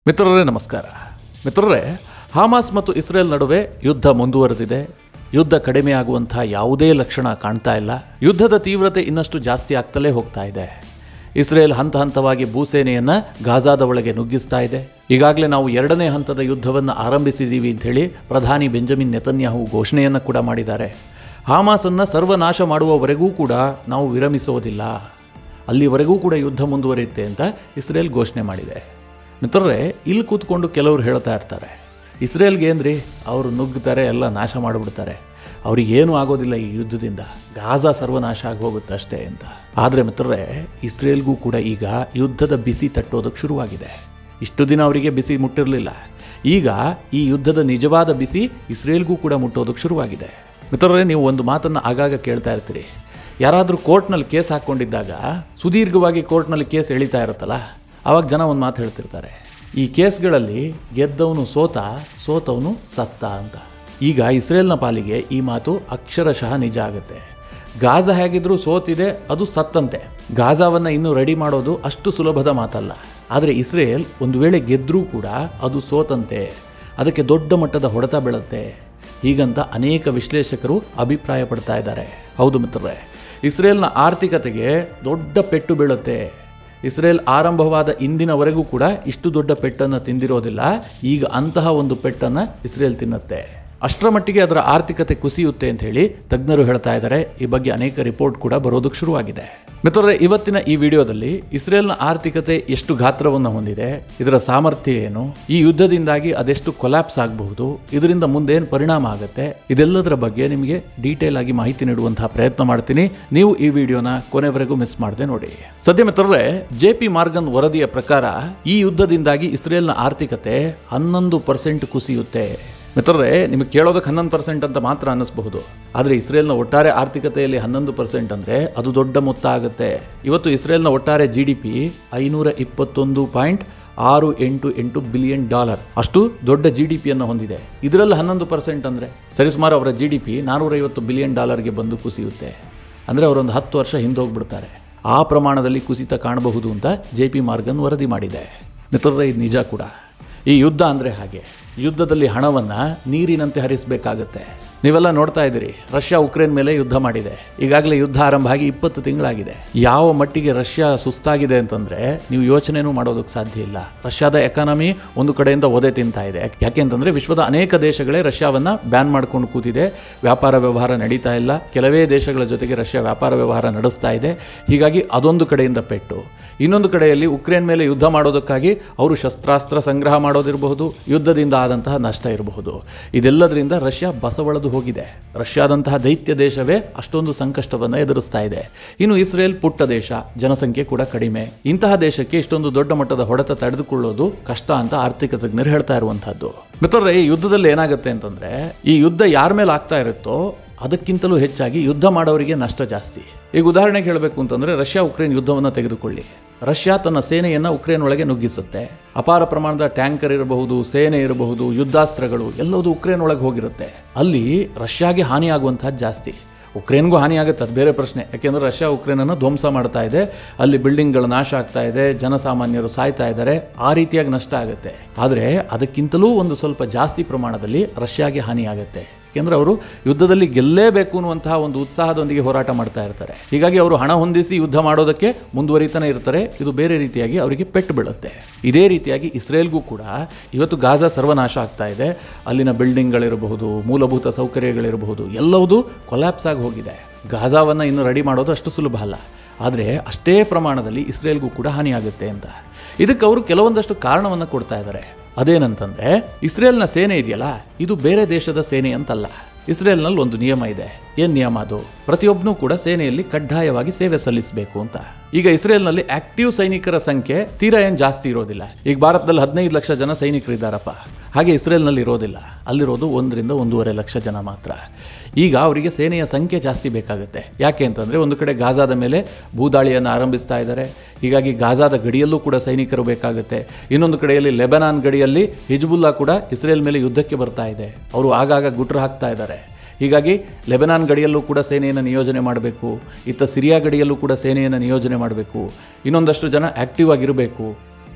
ಮಿತ್ರರೇ ನಮಸ್ಕಾರ ಮಿತ್ರರೇ ಹಾಮಾಸ್ ಮತ್ತು ಇಸ್ರೇಲ್ ನಡುವೆ ಯುದ್ಧ ಮುಂದುವರೆದಿದೆ ಯುದ್ಧ ಕಡಿಮೆಯಾಗುವಂಥ ಯಾವುದೇ ಲಕ್ಷಣ ಕಾಣ್ತಾ ಇಲ್ಲ ಯುದ್ಧದ ತೀವ್ರತೆ ಇನ್ನಷ್ಟು ಜಾಸ್ತಿ ಆಗ್ತಲೇ ಹೋಗ್ತಾ ಇದೆ ಇಸ್ರೇಲ್ ಹಂತ ಹಂತವಾಗಿ ಭೂಸೇನೆಯನ್ನ ಗಾಜಾದ ಒಳಗೆ ನುಗ್ಗಿಸ್ತಾ ಇದೆ ಈಗಾಗಲೇ ನಾವು ಎರಡನೇ ಹಂತದ ಯುದ್ಧವನ್ನು ಆರಂಭಿಸಿದ್ದೀವಿ ಅಂತ ಹೇಳಿ ಪ್ರಧಾನಿ ಬೆಂಜಮಿನ್ ನೆತನ್ಯಾಹು ಘೋಷಣೆಯನ್ನು ಕೂಡ ಮಾಡಿದ್ದಾರೆ ಹಾಮಾಸನ್ನ ಸರ್ವನಾಶ ಮಾಡುವವರೆಗೂ ಕೂಡ ನಾವು ವಿರಮಿಸೋದಿಲ್ಲ ಅಲ್ಲಿವರೆಗೂ ಕೂಡ ಯುದ್ಧ ಮುಂದುವರಿಯುತ್ತೆ ಅಂತ ಇಸ್ರೇಲ್ ಘೋಷಣೆ ಮಾಡಿದೆ ಮಿತ್ರರೇ ಇಲ್ಲಿ ಕೂತ್ಕೊಂಡು ಕೆಲವರು ಹೇಳ್ತಾ ಇರ್ತಾರೆ ಇಸ್ರೇಲ್ಗೆ ಏನ್ರಿ ಅವರು ನುಗ್ಗುತ್ತಾರೆ ಎಲ್ಲ ನಾಶ ಮಾಡಿಬಿಡ್ತಾರೆ ಅವ್ರಿಗೇನು ಆಗೋದಿಲ್ಲ ಈ ಯುದ್ಧದಿಂದ ಗಾಜಾ ಸರ್ವನಾಶ ಆಗಿ ಹೋಗುತ್ತೆ ಅಷ್ಟೇ ಅಂತ ಆದರೆ ಮಿತ್ರರೇ ಇಸ್ರೇಲ್ಗೂ ಕೂಡ ಈಗ ಯುದ್ಧದ ಬಿಸಿ ತಟ್ಟೋದಕ್ಕೆ ಶುರುವಾಗಿದೆ ಇಷ್ಟು ದಿನ ಅವರಿಗೆ ಬಿಸಿ ಮುಟ್ಟಿರಲಿಲ್ಲ ಈಗ ಈ ಯುದ್ಧದ ನಿಜವಾದ ಬಿಸಿ ಇಸ್ರೇಲ್ಗೂ ಕೂಡ ಮುಟ್ಟೋದಕ್ಕೆ ಶುರುವಾಗಿದೆ ಮಿತ್ರರೇ ನೀವು ಒಂದು ಮಾತನ್ನು ಆಗಾಗ ಕೇಳ್ತಾ ಇರ್ತೀರಿ ಯಾರಾದರೂ ಕೋರ್ಟ್ನಲ್ಲಿ ಕೇಸ್ ಹಾಕ್ಕೊಂಡಿದ್ದಾಗ ಸುದೀರ್ಘವಾಗಿ ಕೋರ್ಟ್ನಲ್ಲಿ ಕೇಸ್ ಎಳಿತಾ ಇರುತ್ತಲ್ಲ ಆವಾಗ ಜನ ಒಂದು ಮಾತು ಹೇಳ್ತಿರ್ತಾರೆ ಈ ಕೇಸ್ಗಳಲ್ಲಿ ಗೆದ್ದವನು ಸೋತ ಸೋತವನು ಸತ್ತ ಅಂತ ಈಗ ಇಸ್ರೇಲ್ನ ಪಾಲಿಗೆ ಈ ಮಾತು ಅಕ್ಷರಶಃ ನಿಜ ಆಗುತ್ತೆ ಗಾಜಾ ಹೇಗಿದ್ರೂ ಸೋತಿದೆ ಅದು ಸತ್ತಂತೆ ಗಾಜಾವನ್ನು ಇನ್ನೂ ರೆಡಿ ಮಾಡೋದು ಅಷ್ಟು ಸುಲಭದ ಮಾತಲ್ಲ ಆದರೆ ಇಸ್ರೇಲ್ ಒಂದು ವೇಳೆ ಗೆದ್ದರೂ ಕೂಡ ಅದು ಸೋತಂತೆ ಅದಕ್ಕೆ ದೊಡ್ಡ ಮಟ್ಟದ ಹೊಡೆತ ಬೀಳುತ್ತೆ ಹೀಗಂತ ಅನೇಕ ವಿಶ್ಲೇಷಕರು ಅಭಿಪ್ರಾಯ ಪಡ್ತಾ ಇದ್ದಾರೆ ಹೌದು ಮಿತ್ರರೇ ಇಸ್ರೇಲ್ನ ಆರ್ಥಿಕತೆಗೆ ದೊಡ್ಡ ಪೆಟ್ಟು ಬೀಳುತ್ತೆ ಇಸ್ರೇಲ್ ಆರಂಭವಾದ ಇಂದಿನವರೆಗೂ ಕೂಡ ಇಷ್ಟು ದೊಡ್ಡ ಪೆಟ್ಟನ್ನು ತಿಂದಿರೋದಿಲ್ಲ ಈಗ ಅಂತಹ ಒಂದು ಪೆಟ್ಟನ್ನು ಇಸ್ರೇಲ್ ತಿನ್ನುತ್ತೆ ಅಷ್ಟರ ಮಟ್ಟಿಗೆ ಅದರ ಆರ್ಥಿಕತೆ ಕುಸಿಯುತ್ತೆ ಅಂತ ಹೇಳಿ ತಜ್ಞರು ಹೇಳ್ತಾ ಇದ್ದಾರೆ ಈ ಬಗ್ಗೆ ಅನೇಕ ರಿಪೋರ್ಟ್ ಕೂಡ ಬರೋದಕ್ಕೆ ಶುರುವಾಗಿದೆ ಮಿತ್ರರೇ ಇವತ್ತಿನ ಈ ವಿಡಿಯೋದಲ್ಲಿ ಇಸ್ರೇಲ್ನ ಆರ್ಥಿಕತೆ ಎಷ್ಟು ಗಾತ್ರವನ್ನು ಹೊಂದಿದೆ ಇದರ ಸಾಮರ್ಥ್ಯ ಏನು ಈ ಯುದ್ಧದಿಂದಾಗಿ ಅದೆಷ್ಟು ಕೊಲ್ಯಾಪ್ಸ್ ಆಗಬಹುದು ಇದರಿಂದ ಮುಂದೇನು ಪರಿಣಾಮ ಆಗುತ್ತೆ ಇದೆಲ್ಲದರ ಬಗ್ಗೆ ನಿಮಗೆ ಡೀಟೇಲ್ ಆಗಿ ಮಾಹಿತಿ ನೀಡುವಂತಹ ಪ್ರಯತ್ನ ಮಾಡ್ತೀನಿ ನೀವು ಈ ವಿಡಿಯೋನ ಕೊನೆವರೆಗೂ ಮಿಸ್ ಮಾಡದೆ ನೋಡಿ ಸದ್ಯ ಮಿತ್ರರೇ ಜೆ ಪಿ ಮಾರ್ಗನ್ ವರದಿಯ ಪ್ರಕಾರ ಈ ಯುದ್ಧದಿಂದಾಗಿ ಇಸ್ರೇಲ್ನ ಆರ್ಥಿಕತೆ ಹನ್ನೊಂದು ಪರ್ಸೆಂಟ್ ಕುಸಿಯುತ್ತೆ ಮಿತ್ರರೇ ನಿಮಗೆ ಕೇಳೋದಕ್ಕೆ ಹನ್ನೊಂದು ಪರ್ಸೆಂಟ್ ಅಂತ ಮಾತ್ರ ಅನ್ನಿಸ್ಬಹುದು ಆದರೆ ಇಸ್ರೇಲ್ನ ಒಟ್ಟಾರೆ ಆರ್ಥಿಕತೆಯಲ್ಲಿ ಹನ್ನೊಂದು ಪರ್ಸೆಂಟ್ ಅಂದರೆ ಅದು ದೊಡ್ಡ ಮೊತ್ತ ಆಗುತ್ತೆ ಇವತ್ತು ಇಸ್ರೇಲ್ನ ಒಟ್ಟಾರೆ ಜಿ ಡಿ ಪಿ ಐನೂರ ಇಪ್ಪತ್ತೊಂದು ಪಾಯಿಂಟ್ ಆರು ಎಂಟು ಎಂಟು ಬಿಲಿಯನ್ ಡಾಲರ್ ಅಷ್ಟು ದೊಡ್ಡ ಜಿ ಡಿ ಪಿಯನ್ನು ಹೊಂದಿದೆ ಇದರಲ್ಲಿ ಹನ್ನೊಂದು ಪರ್ಸೆಂಟ್ ಅಂದರೆ ಸರಿಸುಮಾರು ಅವರ ಜಿ ಡಿ ಪಿ ನಾನ್ನೂರೈವತ್ತು ಬಿಲಿಯನ್ ಡಾಲರ್ಗೆ ಬಂದು ಕುಸಿಯುತ್ತೆ ಅಂದರೆ ಅವರೊಂದು ಹತ್ತು ವರ್ಷ ಹಿಂದೆ ಹೋಗ್ಬಿಡ್ತಾರೆ ಆ ಪ್ರಮಾಣದಲ್ಲಿ ಕುಸಿತ ಕಾಣಬಹುದು ಅಂತ ಜೆ ಪಿ ಮಾರ್ಗನ್ ವರದಿ ಮಾಡಿದೆ ಮಿತ್ರರೇ ಇದು ನಿಜ ಕೂಡ ಈ ಯುದ್ಧ ಅಂದರೆ ಹಾಗೆ ಯುದ್ಧದಲ್ಲಿ ಹಣವನ್ನು ನೀರಿನಂತೆ ಹರಿಸಬೇಕಾಗತ್ತೆ ನೀವೆಲ್ಲ ನೋಡ್ತಾ ಇದ್ದೀರಿ ರಷ್ಯಾ ಉಕ್ರೇನ್ ಮೇಲೆ ಯುದ್ಧ ಮಾಡಿದೆ ಈಗಾಗಲೇ ಯುದ್ಧ ಆರಂಭ ಆಗಿ ಇಪ್ಪತ್ತು ತಿಂಗಳಾಗಿದೆ ಯಾವ ಮಟ್ಟಿಗೆ ರಷ್ಯಾ ಸುಸ್ತಾಗಿದೆ ಅಂತಂದ್ರೆ ನೀವು ಯೋಚನೆನೂ ಮಾಡೋದಕ್ಕೆ ಸಾಧ್ಯ ಇಲ್ಲ ರಷ್ಯಾದ ಎಕಾನಮಿ ಒಂದು ಕಡೆಯಿಂದ ಒದೆ ತಿಂತಾ ಇದೆ ಯಾಕೆ ಅಂತಂದ್ರೆ ವಿಶ್ವದ ಅನೇಕ ದೇಶಗಳೇ ರಷ್ಯಾವನ್ನ ಬ್ಯಾನ್ ಮಾಡ್ಕೊಂಡು ಕೂತಿದೆ ವ್ಯಾಪಾರ ವ್ಯವಹಾರ ನಡೀತಾ ಇಲ್ಲ ಕೆಲವೇ ದೇಶಗಳ ಜೊತೆಗೆ ರಷ್ಯಾ ವ್ಯಾಪಾರ ವ್ಯವಹಾರ ನಡೆಸ್ತಾ ಇದೆ ಹೀಗಾಗಿ ಅದೊಂದು ಕಡೆಯಿಂದ ಪೆಟ್ಟು ಇನ್ನೊಂದು ಕಡೆಯಲ್ಲಿ ಉಕ್ರೇನ್ ಮೇಲೆ ಯುದ್ಧ ಮಾಡೋದಕ್ಕಾಗಿ ಅವರು ಶಸ್ತ್ರಾಸ್ತ್ರ ಸಂಗ್ರಹ ಮಾಡೋದಿರಬಹುದು ಯುದ್ಧದಿಂದ ಆದಂತಹ ನಷ್ಟ ಇರಬಹುದು ಇದೆಲ್ಲದರಿಂದ ರಷ್ಯಾ ಬಸವಳದು ಹೋಗಿದೆ ರಷ್ಯಾದಂತಹ ದೈತ್ಯ ದೇಶವೇ ಅಷ್ಟೊಂದು ಸಂಕಷ್ಟವನ್ನು ಎದುರಿಸ್ತಾ ಇದೆ ಇನ್ನು ಇಸ್ರೇಲ್ ಪುಟ್ಟ ದೇಶ ಜನಸಂಖ್ಯೆ ಕೂಡ ಕಡಿಮೆ ಇಂತಹ ದೇಶಕ್ಕೆ ಇಷ್ಟೊಂದು ದೊಡ್ಡ ಮಟ್ಟದ ಹೊಡೆತ ತಡೆದುಕೊಳ್ಳೋದು ಕಷ್ಟ ಅಂತ ಆರ್ಥಿಕ ತಜ್ಞರು ಹೇಳ್ತಾ ಇರುವಂತಹದ್ದು ಮಿತ್ರರೇ ಈ ಯುದ್ಧದಲ್ಲಿ ಏನಾಗುತ್ತೆ ಅಂತಂದ್ರೆ ಈ ಯುದ್ಧ ಯಾರ ಮೇಲೆ ಆಗ್ತಾ ಇರುತ್ತೋ ಅದಕ್ಕಿಂತಲೂ ಹೆಚ್ಚಾಗಿ ಯುದ್ಧ ಮಾಡೋರಿಗೆ ನಷ್ಟ ಜಾಸ್ತಿ ಈಗ ಉದಾಹರಣೆಗೆ ಹೇಳಬೇಕು ಅಂತಂದ್ರೆ ರಷ್ಯಾ ಉಕ್ರೇನ್ ಯುದ್ಧವನ್ನು ತೆಗೆದುಕೊಳ್ಳಿ ರಷ್ಯಾ ತನ್ನ ಸೇನೆಯನ್ನು ಉಕ್ರೇನ್ ಒಳಗೆ ನುಗ್ಗಿಸುತ್ತೆ ಅಪಾರ ಪ್ರಮಾಣದ ಟ್ಯಾಂಕರ್ ಇರಬಹುದು ಸೇನೆ ಇರಬಹುದು ಯುದ್ಧಾಸ್ತ್ರಗಳು ಎಲ್ಲವೂ ಉಕ್ರೇನ್ ಒಳಗೆ ಹೋಗಿರುತ್ತೆ ಅಲ್ಲಿ ರಷ್ಯಾಗೆ ಹಾನಿಯಾಗುವಂತಹದ್ದು ಜಾಸ್ತಿ ಉಕ್ರೇನ್ಗೂ ಹಾನಿ ಆಗುತ್ತೆ ಅದು ಬೇರೆ ಪ್ರಶ್ನೆ ಯಾಕೆಂದರೆ ರಷ್ಯಾ ಉಕ್ರೇನನ್ನು ಧ್ವಂಸ ಮಾಡ್ತಾ ಇದೆ ಅಲ್ಲಿ ಬಿಲ್ಡಿಂಗ್ಗಳ ನಾಶ ಆಗ್ತಾ ಇದೆ ಜನಸಾಮಾನ್ಯರು ಸಾಯ್ತಾ ಇದ್ದಾರೆ ಆ ರೀತಿಯಾಗಿ ನಷ್ಟ ಆಗುತ್ತೆ ಆದರೆ ಅದಕ್ಕಿಂತಲೂ ಒಂದು ಸ್ವಲ್ಪ ಜಾಸ್ತಿ ಪ್ರಮಾಣದಲ್ಲಿ ರಷ್ಯಾಗೆ ಹಾನಿ ಆಗುತ್ತೆ ಯಾಕೆಂದ್ರೆ ಅವರು ಯುದ್ಧದಲ್ಲಿ ಗೆಲ್ಲೇಬೇಕು ಅನ್ನುವಂತಹ ಒಂದು ಉತ್ಸಾಹದೊಂದಿಗೆ ಹೋರಾಟ ಮಾಡ್ತಾ ಇರ್ತಾರೆ ಹೀಗಾಗಿ ಅವರು ಹಣ ಹೊಂದಿಸಿ ಯುದ್ಧ ಮಾಡೋದಕ್ಕೆ ಮುಂದುವರಿತಾನೆ ಇರ್ತಾರೆ ಇದು ಬೇರೆ ರೀತಿಯಾಗಿ ಅವರಿಗೆ ಪೆಟ್ಟು ಬೀಳುತ್ತೆ ಇದೇ ರೀತಿಯಾಗಿ ಇಸ್ರೇಲ್ಗೂ ಕೂಡ ಇವತ್ತು ಗಾಜಾ ಸರ್ವನಾಶ ಆಗ್ತಾ ಇದೆ ಅಲ್ಲಿನ ಬಿಲ್ಡಿಂಗ್ಗಳಿರಬಹುದು ಮೂಲಭೂತ ಸೌಕರ್ಯಗಳಿರಬಹುದು ಎಲ್ಲವೂ ಕೊಲ್ಯಾಪ್ಸ್ ಆಗಿ ಹೋಗಿದೆ ಗಾಜಾವನ್ನು ಇನ್ನು ರೆಡಿ ಮಾಡೋದು ಅಷ್ಟು ಸುಲಭ ಅಲ್ಲ ಆದರೆ ಅಷ್ಟೇ ಪ್ರಮಾಣದಲ್ಲಿ ಇಸ್ರೇಲ್ಗೂ ಕೂಡ ಹಾನಿಯಾಗುತ್ತೆ ಅಂತ ಇದಕ್ಕೆ ಅವರು ಕೆಲವೊಂದಷ್ಟು ಕಾರಣವನ್ನು ಕೊಡ್ತಾ ಇದ್ದಾರೆ ಅದೇನಂತಂದ್ರೆ ಇಸ್ರೇಲ್ನ ಸೇನೆ ಇದೆಯಲ್ಲ ಇದು ಬೇರೆ ದೇಶದ ಸೇನೆ ಅಂತಲ್ಲ ಇಸ್ರೇಲ್ನಲ್ಲಿ ಒಂದು ನಿಯಮ ಇದೆ ಏನ್ ನಿಯಮ ಅದು ಪ್ರತಿಯೊಬ್ಬನೂ ಕೂಡ ಸೇನೆಯಲ್ಲಿ ಕಡ್ಡಾಯವಾಗಿ ಸೇವೆ ಸಲ್ಲಿಸಬೇಕು ಅಂತ ಈಗ ಇಸ್ರೇಲ್ನಲ್ಲಿ ಆಕ್ಟಿವ್ ಸೈನಿಕರ ಸಂಖ್ಯೆ ತೀರಾ ಏನು ಜಾಸ್ತಿ ಇರೋದಿಲ್ಲ ಈಗ ಭಾರತದಲ್ಲಿ ಹದಿನೈದು ಲಕ್ಷ ಜನ ಸೈನಿಕರಿದ್ದಾರಪ್ಪ ಹಾಗೆ ಇಸ್ರೇಲ್ನಲ್ಲಿ ಇರೋದಿಲ್ಲ ಅಲ್ಲಿರೋದು ಒಂದರಿಂದ ಒಂದೂವರೆ ಲಕ್ಷ ಜನ ಮಾತ್ರ ಈಗ ಅವರಿಗೆ ಸೇನೆಯ ಸಂಖ್ಯೆ ಜಾಸ್ತಿ ಬೇಕಾಗುತ್ತೆ ಯಾಕೆ ಅಂತಂದರೆ ಒಂದು ಕಡೆ ಗಾಜಾದ ಮೇಲೆ ಭೂದಾಳಿಯನ್ನು ಆರಂಭಿಸ್ತಾ ಇದ್ದಾರೆ ಹೀಗಾಗಿ ಗಾಜಾದ ಗಡಿಯಲ್ಲೂ ಕೂಡ ಸೈನಿಕರು ಬೇಕಾಗುತ್ತೆ ಇನ್ನೊಂದು ಕಡೆಯಲ್ಲಿ ಲೆಬನಾನ್ ಗಡಿಯಲ್ಲಿ ಹಿಜ್ಬುಲ್ಲಾ ಕೂಡ ಇಸ್ರೇಲ್ ಮೇಲೆ ಯುದ್ಧಕ್ಕೆ ಬರ್ತಾ ಇದೆ ಅವರು ಆಗಾಗ ಗುಟ್ರು ಹಾಕ್ತಾ ಇದ್ದಾರೆ ಹೀಗಾಗಿ ಲೆಬನಾನ್ ಗಡಿಯಲ್ಲೂ ಕೂಡ ಸೇನೆಯನ್ನು ನಿಯೋಜನೆ ಮಾಡಬೇಕು ಇತ್ತ ಸಿರಿಯಾ ಗಡಿಯಲ್ಲೂ ಕೂಡ ಸೇನೆಯನ್ನು ನಿಯೋಜನೆ ಮಾಡಬೇಕು ಇನ್ನೊಂದಷ್ಟು ಜನ ಆ್ಯಕ್ಟಿವ್ ಆಗಿರಬೇಕು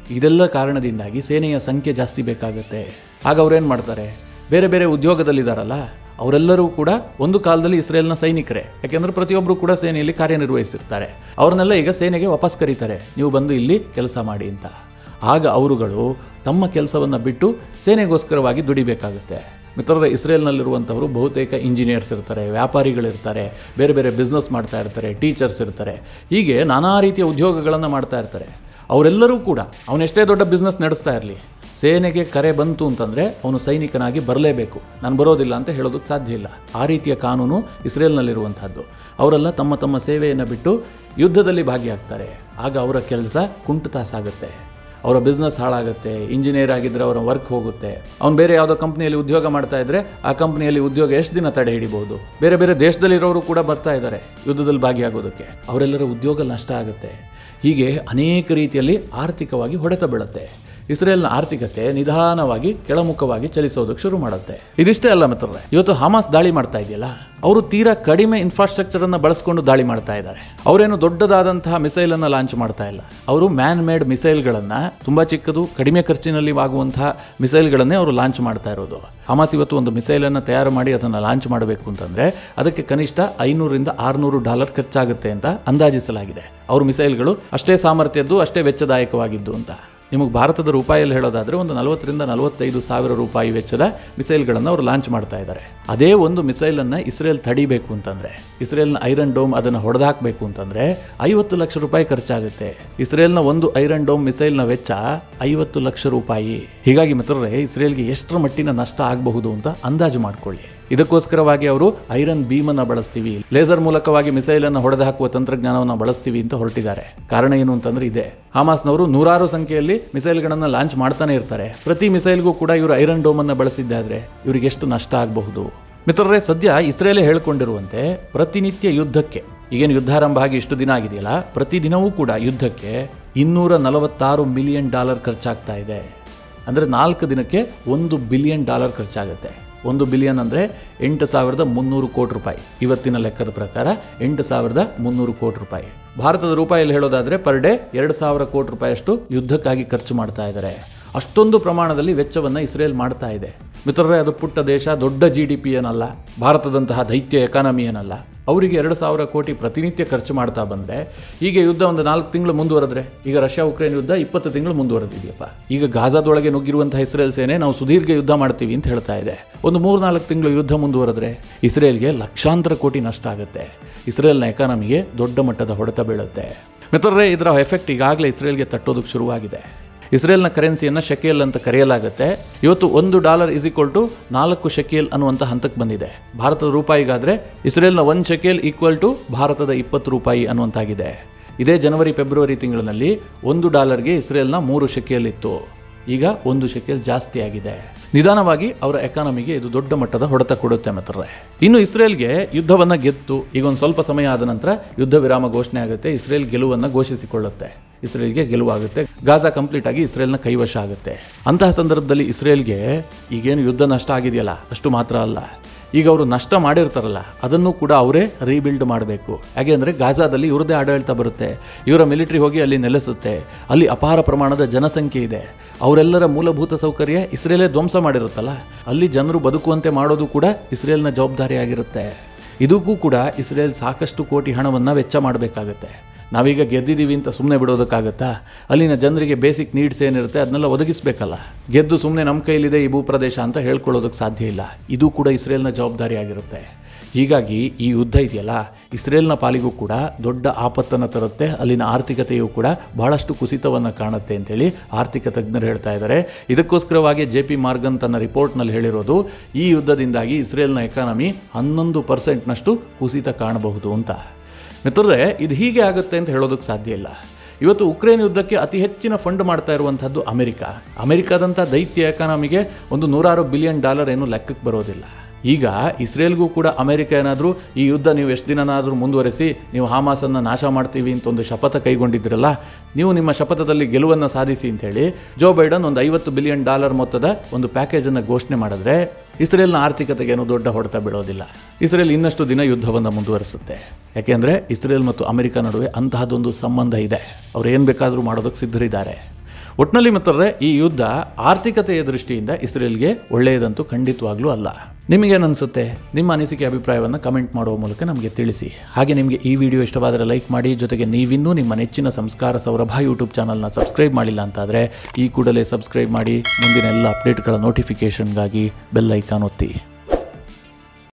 ಇದೆಲ್ಲ ಕಾರಣದಿಂದಾಗಿ ಸೇನೆಯ ಸಂಖ್ಯೆ ಜಾಸ್ತಿ ಬೇಕಾಗುತ್ತೆ ಆಗ ಅವ್ರೇನು ಮಾಡ್ತಾರೆ ಬೇರೆ ಬೇರೆ ಉದ್ಯೋಗದಲ್ಲಿದ್ದಾರಲ್ಲ ಅವರೆಲ್ಲರೂ ಕೂಡ ಒಂದು ಕಾಲದಲ್ಲಿ ಇಸ್ರೇಲ್ನ ಸೈನಿಕರೇ ಯಾಕೆಂದ್ರೆ ಪ್ರತಿಯೊಬ್ಬರು ಕೂಡ ಸೇನೆಯಲ್ಲಿ ಕಾರ್ಯನಿರ್ವಹಿಸಿರ್ತಾರೆ ಅವ್ರನ್ನೆಲ್ಲ ಈಗ ಸೇನೆಗೆ ವಾಪಸ್ ಕರೀತಾರೆ ನೀವು ಬಂದು ಇಲ್ಲಿ ಕೆಲಸ ಮಾಡಿ ಅಂತ ಆಗ ಅವರುಗಳು ತಮ್ಮ ಕೆಲಸವನ್ನು ಬಿಟ್ಟು ಸೇನೆಗೋಸ್ಕರವಾಗಿ ದುಡಿಬೇಕಾಗುತ್ತೆ ಮಿತ್ರರ ಇಸ್ರೇಲ್ನಲ್ಲಿರುವಂಥವರು ಬಹುತೇಕ ಇಂಜಿನಿಯರ್ಸ್ ಇರ್ತಾರೆ ವ್ಯಾಪಾರಿಗಳಿರ್ತಾರೆ ಬೇರೆ ಬೇರೆ ಬಿಸ್ನೆಸ್ ಮಾಡ್ತಾ ಇರ್ತಾರೆ ಟೀಚರ್ಸ್ ಇರ್ತಾರೆ ಹೀಗೆ ನಾನಾ ರೀತಿಯ ಉದ್ಯೋಗಗಳನ್ನು ಮಾಡ್ತಾ ಇರ್ತಾರೆ ಅವರೆಲ್ಲರೂ ಕೂಡ ಅವನೆಷ್ಟೇ ದೊಡ್ಡ ಬಿಸ್ನೆಸ್ ನಡೆಸ್ತಾ ಇರಲಿ ಸೇನೆಗೆ ಕರೆ ಬಂತು ಅಂತಂದರೆ ಅವನು ಸೈನಿಕನಾಗಿ ಬರಲೇಬೇಕು ನಾನು ಬರೋದಿಲ್ಲ ಅಂತ ಹೇಳೋದಕ್ಕೆ ಸಾಧ್ಯ ಇಲ್ಲ ಆ ರೀತಿಯ ಕಾನೂನು ಇಸ್ರೇಲ್ನಲ್ಲಿರುವಂಥದ್ದು ಅವರೆಲ್ಲ ತಮ್ಮ ತಮ್ಮ ಸೇವೆಯನ್ನು ಬಿಟ್ಟು ಯುದ್ಧದಲ್ಲಿ ಭಾಗಿಯಾಗ್ತಾರೆ ಆಗ ಅವರ ಕೆಲಸ ಕುಂಟುತ ಸಾಗುತ್ತೆ ಅವರ ಬಿಸ್ನೆಸ್ ಹಾಳಾಗುತ್ತೆ ಇಂಜಿನಿಯರ್ ಆಗಿದ್ದರೆ ಅವರ ವರ್ಕ್ ಹೋಗುತ್ತೆ ಅವ್ನು ಬೇರೆ ಯಾವುದೋ ಕಂಪ್ನಿಯಲ್ಲಿ ಉದ್ಯೋಗ ಮಾಡ್ತಾ ಇದ್ರೆ ಆ ಕಂಪ್ನಿಯಲ್ಲಿ ಉದ್ಯೋಗ ಎಷ್ಟು ದಿನ ತಡೆ ಹಿಡಿಬಹುದು ಬೇರೆ ಬೇರೆ ದೇಶದಲ್ಲಿರೋರು ಕೂಡ ಬರ್ತಾ ಇದ್ದಾರೆ ಯುದ್ಧದಲ್ಲಿ ಭಾಗಿಯಾಗೋದಕ್ಕೆ ಅವರೆಲ್ಲರ ಉದ್ಯೋಗ ನಷ್ಟ ಆಗುತ್ತೆ ಹೀಗೆ ಅನೇಕ ರೀತಿಯಲ್ಲಿ ಆರ್ಥಿಕವಾಗಿ ಹೊಡೆತ ಬೀಳುತ್ತೆ ಇಸ್ರೇಲ್ನ ಆರ್ಥಿಕತೆ ನಿಧಾನವಾಗಿ ಕೆಳಮುಖವಾಗಿ ಚಲಿಸೋದಕ್ಕೆ ಶುರು ಮಾಡುತ್ತೆ ಇದಿಷ್ಟೇ ಅಲ್ಲ ಮಿತ್ರರೇ ಇವತ್ತು ಹಮಾಸ್ ದಾಳಿ ಮಾಡ್ತಾ ಇದೆಯಲ್ಲ ಅವರು ತೀರಾ ಕಡಿಮೆ ಇನ್ಫ್ರಾಸ್ಟ್ರಕ್ಚರ್ ಅನ್ನ ಬಳಸ್ಕೊಂಡು ದಾಳಿ ಮಾಡ್ತಾ ಇದ್ದಾರೆ ಅವರೇನು ದೊಡ್ಡದಾದಂತಹ ಮಿಸೈಲ್ ಅನ್ನ ಲಾಂಚ್ ಮಾಡ್ತಾ ಇಲ್ಲ ಅವರು ಮ್ಯಾನ್ ಮೇಡ್ ಮಿಸೈಲ್ಗಳನ್ನ ತುಂಬಾ ಚಿಕ್ಕದು ಕಡಿಮೆ ಖರ್ಚಿನಲ್ಲಿ ಆಗುವಂತಹ ಮಿಸೈಲ್ಗಳನ್ನೇ ಅವರು ಲಾಂಚ್ ಮಾಡ್ತಾ ಇರೋದು ಹಮಾಸ್ ಇವತ್ತು ಒಂದು ಮಿಸೈಲ್ ಅನ್ನ ತಯಾರು ಮಾಡಿ ಅದನ್ನ ಲಾಂಚ್ ಮಾಡಬೇಕು ಅಂತಂದ್ರೆ ಅದಕ್ಕೆ ಕನಿಷ್ಠ ಐನೂರಿಂದ ಆರುನೂರು ಡಾಲರ್ ಖರ್ಚಾಗುತ್ತೆ ಅಂತ ಅಂದಾಜಿಸಲಾಗಿದೆ ಅವ್ರ ಮಿಸೈಲ್ಗಳು ಅಷ್ಟೇ ಸಾಮರ್ಥ್ಯದ್ದು ಅಷ್ಟೇ ವೆಚ್ಚದಾಯಕವಾಗಿದ್ದು ಅಂತ ನಿಮಗೆ ಭಾರತದ ರೂಪಾಯಲ್ಲಿ ಹೇಳೋದಾದರೆ ಒಂದು ನಲವತ್ತರಿಂದ ನಲವತ್ತೈದು ಸಾವಿರ ರೂಪಾಯಿ ವೆಚ್ಚದ ಮಿಸೈಲ್ಗಳನ್ನು ಅವರು ಲಾಂಚ್ ಮಾಡ್ತಾ ಇದ್ದಾರೆ ಅದೇ ಒಂದು ಮಿಸೈಲನ್ನು ಇಸ್ರೇಲ್ ತಡಿಬೇಕು ಅಂತಂದರೆ ಇಸ್ರೇಲ್ನ ಐರನ್ ಡೋಮ್ ಅದನ್ನು ಹೊಡೆದಾಕಬೇಕು ಅಂತಂದರೆ ಐವತ್ತು ಲಕ್ಷ ರೂಪಾಯಿ ಖರ್ಚಾಗುತ್ತೆ ಇಸ್ರೇಲ್ನ ಒಂದು ಐರನ್ ಡೋಮ್ ಮಿಸೈಲ್ನ ವೆಚ್ಚ ಐವತ್ತು ಲಕ್ಷ ರೂಪಾಯಿ ಹೀಗಾಗಿ ಮಿತ್ರರೇ ಇಸ್ರೇಲ್ಗೆ ಎಷ್ಟರ ಮಟ್ಟಿನ ನಷ್ಟ ಆಗಬಹುದು ಅಂತ ಅಂದಾಜು ಮಾಡ್ಕೊಳ್ಳಿ ಇದಕ್ಕೋಸ್ಕರವಾಗಿ ಅವರು ಐರನ್ ಬೀಮನ್ನು ಬಳಸ್ತೀವಿ ಲೇಸರ್ ಮೂಲಕವಾಗಿ ಮಿಸೈಲನ್ನು ಹೊಡೆದು ಹಾಕುವ ತಂತ್ರಜ್ಞಾನವನ್ನು ಬಳಸ್ತೀವಿ ಅಂತ ಹೊರಟಿದ್ದಾರೆ ಕಾರಣ ಏನು ಅಂತಂದ್ರೆ ಇದೆ ಹಾಮಾಸ್ನವರು ನೂರಾರು ಸಂಖ್ಯೆಯಲ್ಲಿ ಮಿಸೈಲ್ಗಳನ್ನು ಲಾಂಚ್ ಮಾಡ್ತಾನೆ ಇರ್ತಾರೆ ಪ್ರತಿ ಮಿಸೈಲ್ಗೂ ಕೂಡ ಇವರು ಐರನ್ ಡೋಮನ್ನು ಬಳಸಿದ್ದಾದ್ರೆ ಇವರಿಗೆ ಎಷ್ಟು ನಷ್ಟ ಆಗಬಹುದು ಮಿತ್ರರೇ ಸದ್ಯ ಇಸ್ರೇಲೇ ಹೇಳಿಕೊಂಡಿರುವಂತೆ ಪ್ರತಿನಿತ್ಯ ಯುದ್ಧಕ್ಕೆ ಈಗೇನು ಯುದ್ಧಾರಂಭ ಆಗಿ ಇಷ್ಟು ದಿನ ಆಗಿದೆಯಲ್ಲ ಪ್ರತಿದಿನವೂ ಕೂಡ ಯುದ್ಧಕ್ಕೆ ಇನ್ನೂರ ನಲವತ್ತಾರು ಮಿಲಿಯನ್ ಡಾಲರ್ ಖರ್ಚಾಗ್ತಾ ಇದೆ ಅಂದರೆ ನಾಲ್ಕು ದಿನಕ್ಕೆ ಒಂದು ಬಿಲಿಯನ್ ಡಾಲರ್ ಖರ್ಚಾಗುತ್ತೆ ಒಂದು ಬಿಲಿಯನ್ ಅಂದರೆ ಎಂಟು ಸಾವಿರದ ಮುನ್ನೂರು ಕೋಟಿ ರೂಪಾಯಿ ಇವತ್ತಿನ ಲೆಕ್ಕದ ಪ್ರಕಾರ ಎಂಟು ಸಾವಿರದ ಮುನ್ನೂರು ಕೋಟಿ ರೂಪಾಯಿ ಭಾರತದ ರೂಪಾಯಲ್ಲಿ ಹೇಳೋದಾದರೆ ಪರ್ ಡೇ ಎರಡು ಸಾವಿರ ಕೋಟಿ ರೂಪಾಯಿಯಷ್ಟು ಯುದ್ಧಕ್ಕಾಗಿ ಖರ್ಚು ಮಾಡ್ತಾ ಇದ್ದಾರೆ ಅಷ್ಟೊಂದು ಪ್ರಮಾಣದಲ್ಲಿ ವೆಚ್ಚವನ್ನು ಇಸ್ರೇಲ್ ಮಾಡ್ತಾ ಇದೆ ಮಿತ್ರರೇ ಅದು ಪುಟ್ಟ ದೇಶ ದೊಡ್ಡ ಜಿ ಡಿ ಪಿ ಏನಲ್ಲ ಭಾರತದಂತಹ ದೈತ್ಯ ಎಕಾನಮಿ ಏನಲ್ಲ ಅವರಿಗೆ ಎರಡು ಸಾವಿರ ಕೋಟಿ ಪ್ರತಿನಿತ್ಯ ಖರ್ಚು ಮಾಡ್ತಾ ಬಂದರೆ ಹೀಗೆ ಯುದ್ಧ ಒಂದು ನಾಲ್ಕು ತಿಂಗಳು ಮುಂದುವರೆದ್ರೆ ಈಗ ರಷ್ಯಾ ಉಕ್ರೇನ್ ಯುದ್ಧ ಇಪ್ಪತ್ತು ತಿಂಗಳು ಮುಂದುವರೆದಿದೆಯಪ್ಪ ಈಗ ಗಾಜಾದೊಳಗೆ ನುಗ್ಗಿರುವಂತಹ ಇಸ್ರೇಲ್ ಸೇನೆ ನಾವು ಸುದೀರ್ಘ ಯುದ್ಧ ಮಾಡ್ತೀವಿ ಅಂತ ಹೇಳ್ತಾ ಇದೆ ಒಂದು ಮೂರು ನಾಲ್ಕು ತಿಂಗಳು ಯುದ್ಧ ಮುಂದುವರೆದ್ರೆ ಇಸ್ರೇಲ್ಗೆ ಲಕ್ಷಾಂತರ ಕೋಟಿ ನಷ್ಟ ಆಗುತ್ತೆ ಇಸ್ರೇಲ್ನ ಎಕಾನಮಿಗೆ ದೊಡ್ಡ ಮಟ್ಟದ ಹೊಡೆತ ಬೀಳುತ್ತೆ ಮಿತ್ರರೇ ಇದರ ಎಫೆಕ್ಟ್ ಈಗಾಗಲೇ ಇಸ್ರೇಲ್ಗೆ ತಟ್ಟೋದಕ್ಕೆ ಶುರುವಾಗಿದೆ ಇಸ್ರೇಲ್ನ ಕರೆನ್ಸಿಯನ್ನು ಶೆಕೇಲ್ ಅಂತ ಕರೆಯಲಾಗುತ್ತೆ ಇವತ್ತು ಒಂದು ಡಾಲರ್ ಇಸ್ ಈಕ್ವಲ್ ಟು ನಾಲ್ಕು ಶೆಕೇಲ್ ಅನ್ನುವಂಥ ಹಂತಕ್ಕೆ ಬಂದಿದೆ ಭಾರತದ ರೂಪಾಯಿಗಾದರೆ ಇಸ್ರೇಲ್ನ ಒಂದು ಶೆಕೇಲ್ ಈಕ್ವಲ್ ಟು ಭಾರತದ ಇಪ್ಪತ್ತು ರೂಪಾಯಿ ಅನ್ನುವಂತಾಗಿದೆ ಇದೇ ಜನವರಿ ಫೆಬ್ರವರಿ ತಿಂಗಳಿನಲ್ಲಿ ಒಂದು ಡಾಲರ್ಗೆ ಇಸ್ರೇಲ್ನ ಮೂರು ಶೆಕೇಲ್ ಇತ್ತು ಈಗ ಒಂದು ಶೆಕೇಲ್ ಜಾಸ್ತಿ ಆಗಿದೆ ನಿಧಾನವಾಗಿ ಅವರ ಎಕಾನಮಿಗೆ ಇದು ದೊಡ್ಡ ಮಟ್ಟದ ಹೊಡೆತ ಕೊಡುತ್ತೆ ಮಿತ್ರರೇ ಇನ್ನು ಇಸ್ರೇಲ್ಗೆ ಯುದ್ಧವನ್ನು ಗೆದ್ದು ಈಗ ಒಂದು ಸ್ವಲ್ಪ ಸಮಯ ಆದ ನಂತರ ಯುದ್ಧ ವಿರಾಮ ಘೋಷಣೆ ಆಗುತ್ತೆ ಇಸ್ರೇಲ್ ಗೆಲುವನ್ನು ಘೋಷಿಸಿಕೊಳ್ಳುತ್ತೆ ಇಸ್ರೇಲ್ಗೆ ಗೆಲುವಾಗುತ್ತೆ ಗಾಜಾ ಕಂಪ್ಲೀಟ್ ಆಗಿ ಇಸ್ರೇಲ್ನ ಕೈವಶ ಆಗುತ್ತೆ ಅಂತಹ ಸಂದರ್ಭದಲ್ಲಿ ಇಸ್ರೇಲ್ಗೆ ಈಗೇನು ಯುದ್ಧ ನಷ್ಟ ಆಗಿದೆಯಲ್ಲ ಅಷ್ಟು ಮಾತ್ರ ಅಲ್ಲ ಈಗ ಅವರು ನಷ್ಟ ಮಾಡಿರ್ತಾರಲ್ಲ ಅದನ್ನು ಕೂಡ ಅವರೇ ರೀಬಿಲ್ಡ್ ಮಾಡಬೇಕು ಯಾಕೆ ಅಂದರೆ ಗಾಜಾದಲ್ಲಿ ಇವ್ರದ್ದೇ ಆಡಳಿತ ಬರುತ್ತೆ ಇವರ ಮಿಲಿಟರಿ ಹೋಗಿ ಅಲ್ಲಿ ನೆಲೆಸುತ್ತೆ ಅಲ್ಲಿ ಅಪಾರ ಪ್ರಮಾಣದ ಜನಸಂಖ್ಯೆ ಇದೆ ಅವರೆಲ್ಲರ ಮೂಲಭೂತ ಸೌಕರ್ಯ ಇಸ್ರೇಲೇ ಧ್ವಂಸ ಮಾಡಿರುತ್ತಲ್ಲ ಅಲ್ಲಿ ಜನರು ಬದುಕುವಂತೆ ಮಾಡೋದು ಕೂಡ ಇಸ್ರೇಲ್ನ ಜವಾಬ್ದಾರಿಯಾಗಿರುತ್ತೆ ಇದಕ್ಕೂ ಕೂಡ ಇಸ್ರೇಲ್ ಸಾಕಷ್ಟು ಕೋಟಿ ಹಣವನ್ನು ವೆಚ್ಚ ಮಾಡಬೇಕಾಗತ್ತೆ ನಾವೀಗ ಗೆದ್ದಿದ್ದೀವಿ ಅಂತ ಸುಮ್ಮನೆ ಬಿಡೋದಕ್ಕಾಗತ್ತಾ ಅಲ್ಲಿನ ಜನರಿಗೆ ಬೇಸಿಕ್ ನೀಡ್ಸ್ ಏನಿರುತ್ತೆ ಅದನ್ನೆಲ್ಲ ಒದಗಿಸಬೇಕಲ್ಲ ಗೆದ್ದು ಸುಮ್ಮನೆ ನಮ್ಮ ಕೈಲಿದೆ ಈ ಭೂಪ್ರದೇಶ ಅಂತ ಹೇಳ್ಕೊಳ್ಳೋದಕ್ಕೆ ಸಾಧ್ಯ ಇಲ್ಲ ಇದು ಕೂಡ ಇಸ್ರೇಲ್ನ ಜವಾಬ್ದಾರಿ ಆಗಿರುತ್ತೆ ಹೀಗಾಗಿ ಈ ಯುದ್ಧ ಇದೆಯಲ್ಲ ಇಸ್ರೇಲ್ನ ಪಾಲಿಗೂ ಕೂಡ ದೊಡ್ಡ ಆಪತ್ತನ್ನು ತರುತ್ತೆ ಅಲ್ಲಿನ ಆರ್ಥಿಕತೆಯು ಕೂಡ ಬಹಳಷ್ಟು ಕುಸಿತವನ್ನು ಕಾಣುತ್ತೆ ಅಂತೇಳಿ ಆರ್ಥಿಕ ತಜ್ಞರು ಹೇಳ್ತಾ ಇದ್ದಾರೆ ಇದಕ್ಕೋಸ್ಕರವಾಗಿ ಜೆ ಪಿ ಮಾರ್ಗನ್ ತನ್ನ ರಿಪೋರ್ಟ್ನಲ್ಲಿ ಹೇಳಿರೋದು ಈ ಯುದ್ಧದಿಂದಾಗಿ ಇಸ್ರೇಲ್ನ ಎಕಾನಮಿ ಹನ್ನೊಂದು ಪರ್ಸೆಂಟ್ನಷ್ಟು ಕುಸಿತ ಕಾಣಬಹುದು ಅಂತ ಮಿತ್ರರೇ ಇದು ಹೀಗೆ ಆಗುತ್ತೆ ಅಂತ ಹೇಳೋದಕ್ಕೆ ಸಾಧ್ಯ ಇಲ್ಲ ಇವತ್ತು ಉಕ್ರೇನ್ ಯುದ್ಧಕ್ಕೆ ಅತಿ ಹೆಚ್ಚಿನ ಫಂಡ್ ಮಾಡ್ತಾ ಇರುವಂಥದ್ದು ಅಮೆರಿಕ ಅಮೆರಿಕಾದಂಥ ದೈತ್ಯ ಎಕಾನಮಿಗೆ ಒಂದು ನೂರಾರು ಬಿಲಿಯನ್ ಡಾಲರ್ ಏನು ಲೆಕ್ಕಕ್ಕೆ ಬರೋದಿಲ್ಲ ಈಗ ಇಸ್ರೇಲ್ಗೂ ಕೂಡ ಅಮೆರಿಕ ಏನಾದರೂ ಈ ಯುದ್ಧ ನೀವು ಎಷ್ಟು ದಿನನಾದರೂ ಮುಂದುವರೆಸಿ ನೀವು ಹಾಮಾಸನ್ನು ನಾಶ ಮಾಡ್ತೀವಿ ಅಂತ ಒಂದು ಶಪಥ ಕೈಗೊಂಡಿದ್ರಲ್ಲ ನೀವು ನಿಮ್ಮ ಶಪಥದಲ್ಲಿ ಗೆಲುವನ್ನು ಸಾಧಿಸಿ ಅಂತೇಳಿ ಜೋ ಬೈಡನ್ ಒಂದು ಐವತ್ತು ಬಿಲಿಯನ್ ಡಾಲರ್ ಮೊತ್ತದ ಒಂದು ಪ್ಯಾಕೇಜನ್ನು ಘೋಷಣೆ ಮಾಡಿದ್ರೆ ಇಸ್ರೇಲ್ನ ಆರ್ಥಿಕತೆಗೆ ಏನೂ ದೊಡ್ಡ ಹೊಡೆತ ಬೀಳೋದಿಲ್ಲ ಇಸ್ರೇಲ್ ಇನ್ನಷ್ಟು ದಿನ ಯುದ್ಧವನ್ನು ಮುಂದುವರಿಸುತ್ತೆ ಯಾಕೆಂದರೆ ಇಸ್ರೇಲ್ ಮತ್ತು ಅಮೆರಿಕ ನಡುವೆ ಅಂತಹದೊಂದು ಸಂಬಂಧ ಇದೆ ಅವ್ರು ಏನು ಬೇಕಾದರೂ ಮಾಡೋದಕ್ಕೆ ಸಿದ್ಧರಿದ್ದಾರೆ ಒಟ್ನಲ್ಲಿ ಮಿತ್ರರೇ ಈ ಯುದ್ಧ ಆರ್ಥಿಕತೆಯ ದೃಷ್ಟಿಯಿಂದ ಇಸ್ರೇಲ್ಗೆ ಒಳ್ಳೆಯದಂತೂ ಖಂಡಿತವಾಗ್ಲೂ ಅಲ್ಲ ನಿಮಗೇನನ್ಸುತ್ತೆ ನಿಮ್ಮ ಅನಿಸಿಕೆ ಅಭಿಪ್ರಾಯವನ್ನು ಕಮೆಂಟ್ ಮಾಡುವ ಮೂಲಕ ನಮಗೆ ತಿಳಿಸಿ ಹಾಗೆ ನಿಮಗೆ ಈ ವಿಡಿಯೋ ಇಷ್ಟವಾದರೆ ಲೈಕ್ ಮಾಡಿ ಜೊತೆಗೆ ನೀವಿನ್ನೂ ನಿಮ್ಮ ನೆಚ್ಚಿನ ಸಂಸ್ಕಾರ ಸೌರಭ ಯೂಟ್ಯೂಬ್ ಚಾನಲ್ನ ಸಬ್ಸ್ಕ್ರೈಬ್ ಮಾಡಿಲ್ಲ ಅಂತಾದರೆ ಈ ಕೂಡಲೇ ಸಬ್ಸ್ಕ್ರೈಬ್ ಮಾಡಿ ಮುಂದಿನ ಎಲ್ಲ ಅಪ್ಡೇಟ್ಗಳ ನೋಟಿಫಿಕೇಷನ್ಗಾಗಿ ಬೆಲ್ ಐಕಾನ್ ಒತ್ತಿ